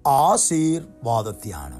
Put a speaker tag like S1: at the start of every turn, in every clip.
S1: ஆசீர்வாத தியானம்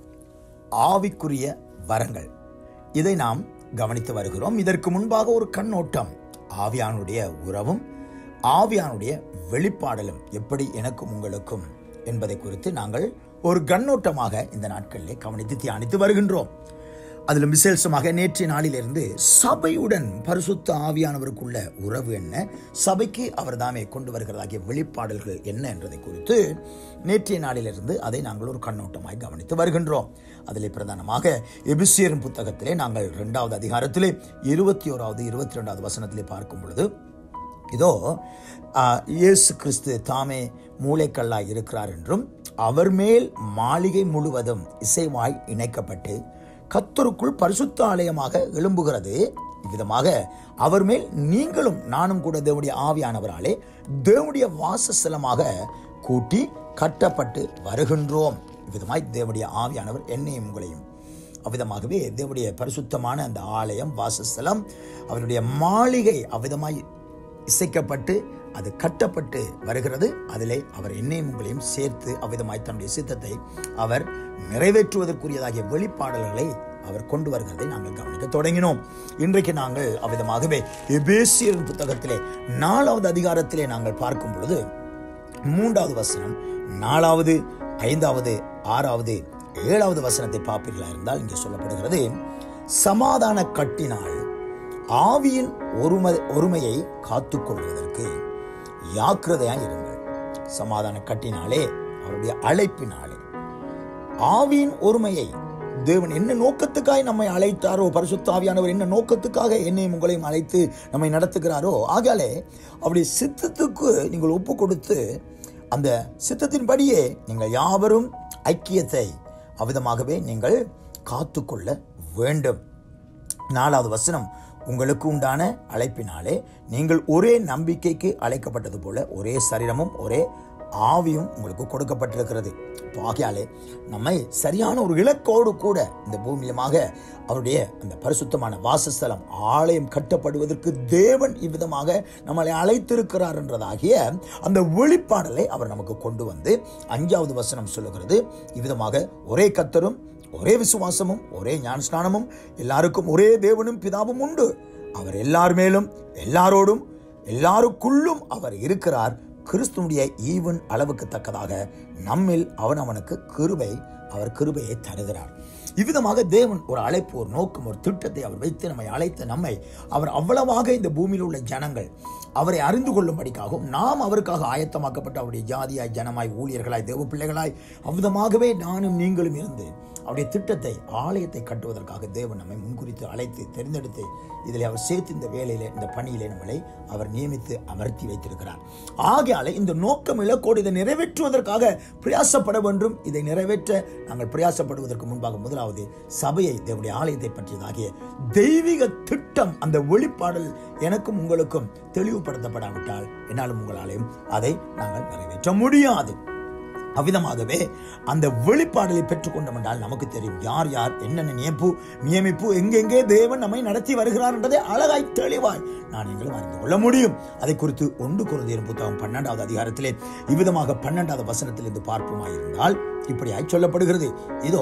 S1: ஆவிக்குரிய வரங்கள் இதை நாம் கவனித்து வருகிறோம் இதற்கு முன்பாக ஒரு கண்ணோட்டம் ஆவியானுடைய உறவும் ஆவியானுடைய வெளிப்பாடலும் எப்படி எனக்கும் உங்களுக்கும் என்பதை குறித்து நாங்கள் ஒரு கண்ணோட்டமாக இந்த நாட்களிலே கவனித்து தியானித்து வருகின்றோம் அதிலும் விசேஷமாக நேற்றைய நாளிலிருந்து சபையுடன் பரிசுத்த ஆவியானவருக்குள்ள உறவு என்ன சபைக்கு அவர் தாமே கொண்டு வருகிறதாகிய வெளிப்பாடல்கள் என்ன என்பதை குறித்து நேற்றைய நாளிலிருந்து அதை நாங்கள் ஒரு கண்ணோட்டமாய் கவனித்து வருகின்றோம் அதில் பிரதானமாக எபிசியரின் புத்தகத்திலே நாங்கள் இரண்டாவது அதிகாரத்திலே இருபத்தி ஓராவது இருபத்தி ரெண்டாவது வசனத்திலே பார்க்கும் பொழுது இதோ ஆ, இயேசு கிறிஸ்து தாமே மூளைக்கல்லாய் இருக்கிறார் என்றும் அவர் மேல் மாளிகை முழுவதும் இசைவாய் இணைக்கப்பட்டு கத்தருக்குள் பரிசுத்த ஆலயமாக எழும்புகிறது இவ்விதமாக அவர் மேல் நீங்களும் நானும் கூட தேவனுடைய ஆவியானவராலே தேவனுடைய வாசஸ்தலமாக கூட்டி கட்டப்பட்டு வருகின்றோம் இவ்விதமாய் தேவனுடைய ஆவியானவர் என்னையும் உங்களையும் அவ்விதமாகவே தேவனுடைய பரிசுத்தமான அந்த ஆலயம் வாசஸ்தலம் அவருடைய மாளிகை அவ்விதமாய் இசைக்கப்பட்டு அது கட்டப்பட்டு வருகிறது அதிலே அவர் என்னையும் உங்களையும் சேர்த்து அவ்விதமாய் தன்னுடைய சித்தத்தை அவர் நிறைவேற்றுவதற்குரியதாகிய வெளிப்பாடல்களை அவர் கொண்டு வருகிறதை நாங்கள் கவனிக்க தொடங்கினோம் இன்றைக்கு நாங்கள் அவ்விதமாகவே எபேசியரின் புத்தகத்திலே நாலாவது அதிகாரத்திலே நாங்கள் பார்க்கும் பொழுது மூன்றாவது வசனம் நாலாவது ஐந்தாவது ஆறாவது ஏழாவது வசனத்தை பார்ப்பீர்களா இருந்தால் இங்கே சொல்லப்படுகிறது சமாதான கட்டினால் ஆவியின் ஒருமை ஒருமையை காத்துக்கொள்வதற்கு யாக்கிரதையாய் இருங்கள் சமாதான கட்டினாலே அவருடைய அழைப்பினாலே ஆவியின் ஒருமையை தேவன் என்ன நோக்கத்துக்காக நம்மை அழைத்தாரோ பரிசுத்த ஆவியானவர் என்ன நோக்கத்துக்காக என்னையும் உங்களையும் அழைத்து நம்மை நடத்துகிறாரோ ஆகாலே அவருடைய சித்தத்துக்கு நீங்கள் ஒப்பு கொடுத்து அந்த சித்தத்தின்படியே நீங்கள் யாவரும் ஐக்கியத்தை அவ்விதமாகவே நீங்கள் காத்துக்கொள்ள வேண்டும் நாலாவது வசனம் உங்களுக்கு உண்டான அழைப்பினாலே நீங்கள் ஒரே நம்பிக்கைக்கு அழைக்கப்பட்டது போல ஒரே சரீரமும் ஒரே ஆவியும் உங்களுக்கு கொடுக்கப்பட்டிருக்கிறது அப்போ ஆகையாலே நம்மை சரியான ஒரு இலக்கோடு கூட இந்த பூமியமாக அவருடைய அந்த பரிசுத்தமான வாசஸ்தலம் ஆலயம் கட்டப்படுவதற்கு தேவன் இவ்விதமாக நம்மளை அழைத்திருக்கிறார் என்றதாகிய அந்த வெளிப்பாடலை அவர் நமக்கு கொண்டு வந்து அஞ்சாவது வசனம் சொல்லுகிறது இவ்விதமாக ஒரே கத்தரும் ஒரே விசுவாசமும் ஒரே ஞானஸ்நானமும் எல்லாருக்கும் ஒரே தேவனும் பிதாவும் உண்டு அவர் எல்லார் மேலும் எல்லாரோடும் எல்லாருக்குள்ளும் அவர் இருக்கிறார் கிறிஸ்துனுடைய ஈவன் அளவுக்கு தக்கதாக நம்மில் அவன் அவனுக்கு கிருபை அவர் கிருபையை தருகிறார் இவ்விதமாக தேவன் ஒரு அழைப்பு ஒரு நோக்கம் ஒரு திட்டத்தை அவர் வைத்து நம்மை அழைத்த நம்மை அவர் அவ்வளவாக இந்த பூமியில் உள்ள ஜனங்கள் அவரை அறிந்து கொள்ளும்படிக்காகவும் நாம் அவருக்காக ஆயத்தமாக்கப்பட்ட அவருடைய ஜாதியாய் ஜனமாய் ஊழியர்களாய் தேவ பிள்ளைகளாய் அவ்விதமாகவே நானும் நீங்களும் இருந்து அவருடைய திட்டத்தை ஆலயத்தை கட்டுவதற்காக தேவன் நம்மை முன்குறித்து அழைத்து தெரிந்தெடுத்து இதில் அவர் சேர்த்து இந்த வேலையில இந்த பணியிலே நம்மளை அவர் நியமித்து அமர்த்தி வைத்திருக்கிறார் ஆகையால இந்த நோக்கம் இலக்கோடு இதை நிறைவேற்றுவதற்காக பிரயாசப்பட வேண்டும் இதை நிறைவேற்ற நாங்கள் பிரயாசப்படுவதற்கு முன்பாக முதலாவது சபையை தேவனுடைய ஆலயத்தை பற்றியதாகிய தெய்வீக திட்டம் அந்த வெளிப்பாடல் எனக்கும் உங்களுக்கும் தெளிவுபடுத்தப்படாவிட்டால் என்னாலும் உங்களாலையும் அதை நாங்கள் நிறைவேற்ற முடியாது அவ்விதமாகவே அந்த வெளிப்பாடலை பெற்றுக்கொண்டோம் என்றால் நமக்கு தெரியும் யார் யார் என்னென்ன நியப்பு நியமிப்பு எங்கெங்கே தேவன் நம்மை நடத்தி வருகிறார் என்றதை அழகாய் தெளிவாய் நான் எங்களும் அறிந்து கொள்ள முடியும் அதை குறித்து ஒன்று குருந்தியர் புத்தகம் பன்னெண்டாவது அதிகாரத்திலே இவ்விதமாக பன்னெண்டாவது வசனத்திலிருந்து பார்ப்போமாயிருந்தால் இப்படியாய் சொல்லப்படுகிறது இதோ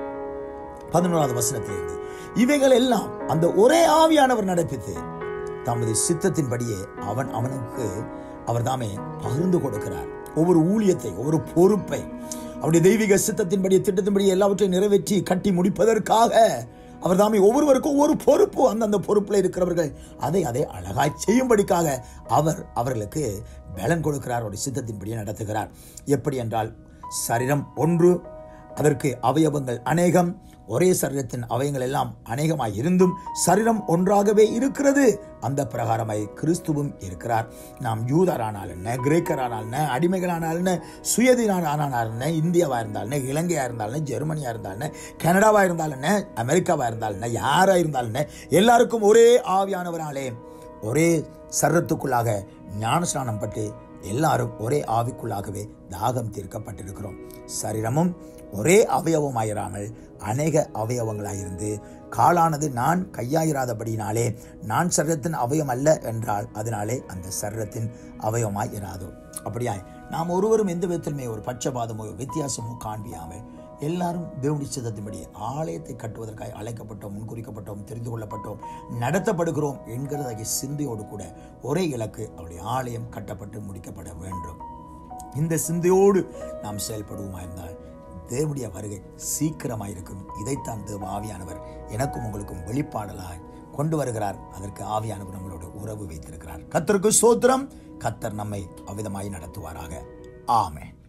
S1: பதினோராவது வசனத்திலிருந்து இவைகள் எல்லாம் அந்த ஒரே ஆவியானவர் நடப்பித்து தமது சித்தத்தின்படியே அவன் அவனுக்கு அவர் தாமே பகிர்ந்து கொடுக்கிறார் ஒவ்வொரு ஊழியத்தை ஒவ்வொரு பொறுப்பை அவருடைய தெய்வீக சித்தத்தின்படி திட்டத்தின்படி எல்லாவற்றையும் நிறைவேற்றி கட்டி முடிப்பதற்காக அவர் தாமே ஒவ்வொருவருக்கும் ஒவ்வொரு பொறுப்பு அந்தந்த பொறுப்பில் இருக்கிறவர்கள் அதை அதை அழகாய் செய்யும்படிக்காக அவர் அவர்களுக்கு பலன் கொடுக்கிறார் அவருடைய சித்தத்தின்படி நடத்துகிறார் எப்படி என்றால் சரீரம் ஒன்று அதற்கு அவயவங்கள் அநேகம் ஒரே சரீரத்தின் அவயங்கள் எல்லாம் அநேகமாய் இருந்தும் சரீரம் ஒன்றாகவே இருக்கிறது அந்த பிரகாரமாய் கிறிஸ்துவும் இருக்கிறார் நாம் யூதரானால் என்ன கிரேக்கரானால் என்ன அடிமைகளானால் என்ன சுயதீனானால் என்ன இந்தியாவா இருந்தால் என்ன இலங்கையா இருந்தால் என்ன ஜெர்மனியா இருந்தால் என்ன கனடாவா இருந்தால் என்ன அமெரிக்காவா இருந்தால் என்ன யாரா இருந்தால் என்ன எல்லாருக்கும் ஒரே ஆவியானவராலே ஒரே சரத்துக்குள்ளாக ஞானஸ்நானம் பட்டு எல்லாரும் ஒரே ஆவிக்குள்ளாகவே தாகம் தீர்க்கப்பட்டிருக்கிறோம் சரீரமும் ஒரே அவயவமாயிராமல் அநேக அவயவங்களாயிருந்து காலானது நான் கையாயிராதபடினாலே நான் சரீரத்தின் அவயம் அல்ல என்றால் அதனாலே அந்த சரீரத்தின் அவயவமாய் இராதோ அப்படியாய் நாம் ஒருவரும் எந்த விதத்திலுமே ஒரு பட்சபாதமோ வித்தியாசமோ காண்பியாமல் எல்லாரும் தேவனுடைய சித்தத்தின்படி ஆலயத்தை கட்டுவதற்காக அழைக்கப்பட்டோம் முன்குறிக்கப்பட்டோம் தெரிந்து கொள்ளப்பட்டோம் நடத்தப்படுகிறோம் என்கிறதாகிய சிந்தையோடு கூட ஒரே இலக்கு அவருடைய ஆலயம் கட்டப்பட்டு முடிக்கப்பட வேண்டும் இந்த சிந்தையோடு நாம் செயல்படுவோமா இருந்தால் தேவனுடைய வருகை சீக்கிரமாயிருக்கும் இதைத்தான் தேவ ஆவியானவர் எனக்கும் உங்களுக்கும் வெளிப்பாடலாய் கொண்டு வருகிறார் அதற்கு ஆவியானவர் நம்மளோட உறவு வைத்திருக்கிறார் கத்தருக்கு சோத்திரம் கத்தர் நம்மை அவ்விதமாய் நடத்துவாராக ஆமென்